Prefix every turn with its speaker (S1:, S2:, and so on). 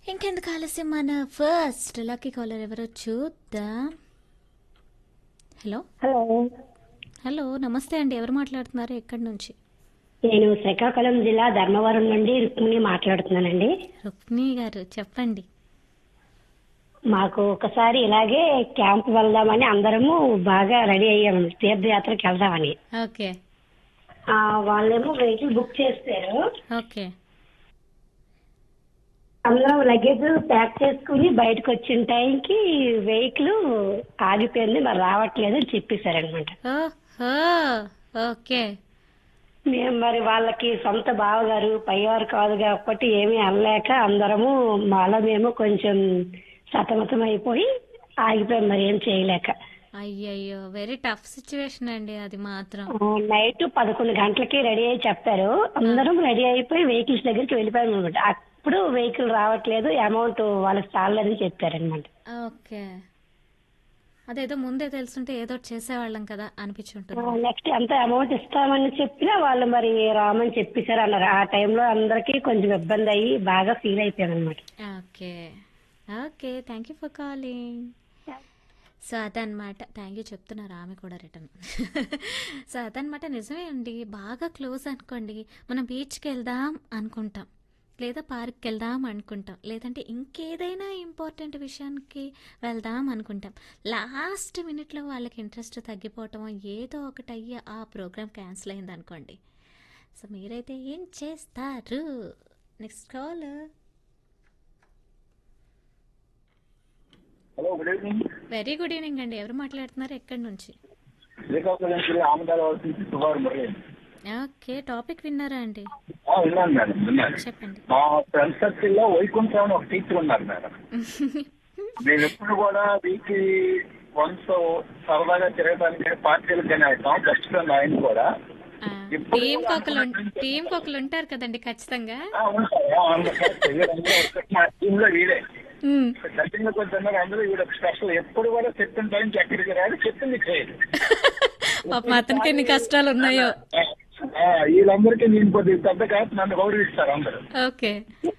S1: ఇంకెందుకు ఆలస్యం మన ఫస్ట్ లక్కీ కాలర్ ఎవరో చూద్దాం హలో
S2: హలో
S1: హలో నమస్తే అండి ఎవరు మాట్లాడుతున్నారు ఎక్కడి నుంచి
S2: నేను శ్రీకాకుళం జిల్లా ధర్మవరం నుండి రుక్మిణి మాట్లాడుతున్నానండి
S1: రుక్మిణి గారు చెప్పండి
S2: మాకు ఒకసారి ఇలాగే క్యాంప్ వెళ్దామని అందరము బాగా రెడీ అయ్యాము తీర్థయాత్రకి వెళ్దామని
S1: ఓకే
S2: ఆ, వాళ్ళేమో వెహికల్ బుక్ చేస్తారు
S1: ఓకే
S2: అందరం లగేజ్ ప్యాక్ చేసుకుని బయటకు వచ్చిన టైంకి వెహికల్ ఆగిపోయింది మరి రావట్లేదు అని చెప్పేశారనమాట
S1: ఓహో ఓకే
S2: మేము మరి వాళ్ళకి సొంత బావగారు పైవారు కాదు కాబట్టి ఏమీ అనలేక అందరము మాలో మేము కొంచెం సతమతం అయిపోయి ఆగిపోయాం మరి ఏం చేయలేక
S1: అయ్యయ్యో వెరీ టఫ్ సిచ్యువేషన్ అండి అది మాత్రం
S2: నైట్ పదకొండు గంటలకి రెడీ అయి చెప్పారు అందరం రెడీ అయిపోయి వెహికల్స్ దగ్గరికి వెళ్ళిపోయాం అనమాట అప్పుడు వెహికల్ రావట్లేదు అమౌంట్ వాళ్ళకి చాలేదని చెప్పారనమాట
S1: ఓకే అదేదో ముందే తెలుసుంటే ఏదో ఒకటి చేసేవాళ్ళం కదా అనిపించుంటుంది
S2: నెక్స్ట్ ఎంత అమౌంట్ ఇస్తామని చెప్పినా వాళ్ళు మరి రామని చెప్పేశారు అన్నారు ఆ టైంలో అందరికి కొంచెం ఇబ్బంది అయ్యి బాగా ఫీల్ అయిపోయాం అనమాట
S1: okay okay thank you for calling so అదనమాట థ్యాంక్ యూ చెప్తున్నారు ఆమె కూడా రిటర్న్ సో అదనమాట నిజమే అండి బాగా క్లోజ్ అనుకోండి మనం బీచ్కి వెళ్దాం అనుకుంటాం లేదా పార్క్కి వెళ్దాం అనుకుంటాం లేదంటే ఇంకేదైనా ఇంపార్టెంట్ విషయానికి వెళ్దాం అనుకుంటాం లాస్ట్ మినిట్లో వాళ్ళకి ఇంట్రెస్ట్ తగ్గిపోవటం ఏదో ఒకటి అయ్యి ఆ ప్రోగ్రామ్ క్యాన్సిల్ అయింది అనుకోండి సో మీరైతే ఏం చేస్తారు next call
S3: hello good evening
S1: very good evening అండి ఎవరు మాట్లాడుతున్నారు ఎక్కడి నుంచి
S3: శ్రీకాకుళం జిల్లా ఆమదాల నుంచి సుమారు మురళి
S1: ఓకే టాపిక్ విన్నారా అండి
S3: ఆ, విన్నాను మేడం విన్నాను
S1: చెప్పండి
S3: మా ఫ్రెండ్ సర్కిల్ లో వైకుంఠం అని ఒక టీచర్ ఉన్నారు మేడం నేను ఎప్పుడు కూడా వీక్లీ వన్స్ సరదాగా తిరగడానికి పార్టీలకు కానీ వెళ్తాం బెస్ట్ ఫ్రెండ్ ఆయన కూడా ఇప్పుడు
S1: టీం ఒకరు టీం ఒకరు ఉంటారు కదండి ఖచ్చితంగా
S3: ఆ, ఉంటారు. ఆ, అందరూ వీళ్ళందరూ ఒకటి మా టీమ్ లో వీడే
S1: మ్మ్.
S3: గట్టిగా కొంచెం అందరూ వీడు స్పెషల్ ఎప్పుడు కూడా చెప్పిన టైంకి ఎక్కడికి రాడు చెప్పింది చేయదు
S1: పాపం అతనికి ఎన్ని కష్టాలు ఉన్నాయో
S3: ఆ, వీళ్ళందరికీ నేను కొద్దిగా పెద్దగా నన్ను గౌరవిస్తారు అందరూ
S1: ఓకే